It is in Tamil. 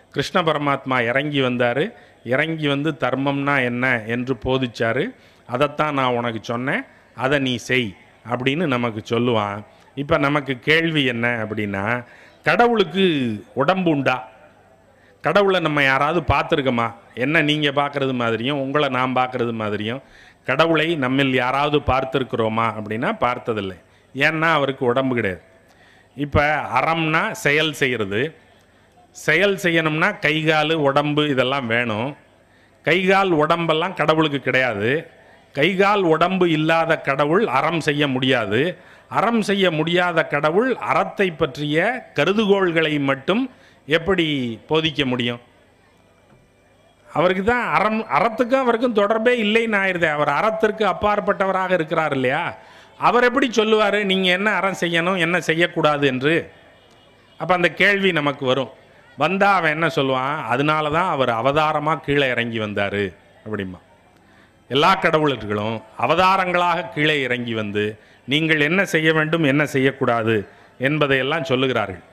கிருஷ்ண பரமாத்மா இறங்கி வந்தார் இறங்கி வந்து தர்மம்னா என்ன என்று போதிச்சாரு அதைத்தான் நான் உனக்கு சொன்னேன் அதை நீ செய் அப்படின்னு நமக்கு சொல்லுவான் இப்போ நமக்கு கேள்வி என்ன அப்படின்னா கடவுளுக்கு உடம்பு உண்டா கடவுளை நம்ம யாராவது பார்த்துருக்கோமா என்ன நீங்கள் பார்க்குறது மாதிரியும் உங்களை நான் பார்க்குறது மாதிரியும் கடவுளை நம்மில் யாராவது பார்த்துருக்குறோமா அப்படின்னா பார்த்ததில்லை ஏன்னா அவருக்கு உடம்பு கிடையாது இப்போ அறம்னா செயல் செய்கிறது செயல் செய்யணும்னா கை கால் உடம்பு இதெல்லாம் வேணும் கை கால் உடம்பெல்லாம் கடவுளுக்கு கிடையாது கை கால் உடம்பு இல்லாத கடவுள் அறம் செய்ய முடியாது அறம் செய்ய முடியாத கடவுள் அறத்தை பற்றிய கருதுகோள்களை மட்டும் எப்படி போதிக்க முடியும் அவருக்கு தான் அறம் அறத்துக்கும் அவருக்கும் தொடர்பே இல்லைன்னு ஆயிருதே அவர் அறத்திற்கு அப்பாற்பட்டவராக இருக்கிறார் இல்லையா அவர் எப்படி சொல்லுவார் நீங்கள் என்ன அறம் செய்யணும் என்ன செய்யக்கூடாது என்று அப்போ அந்த கேள்வி நமக்கு வரும் வந்தால் அவன் என்ன சொல்லுவான் அதனால தான் அவர் அவதாரமாக கீழே இறங்கி வந்தார் அப்படிம்பா எல்லா கடவுளர்களும் அவதாரங்களாக கீழே இறங்கி வந்து நீங்கள் என்ன செய்ய வேண்டும் என்ன செய்யக்கூடாது என்பதையெல்லாம் சொல்லுகிறார்கள்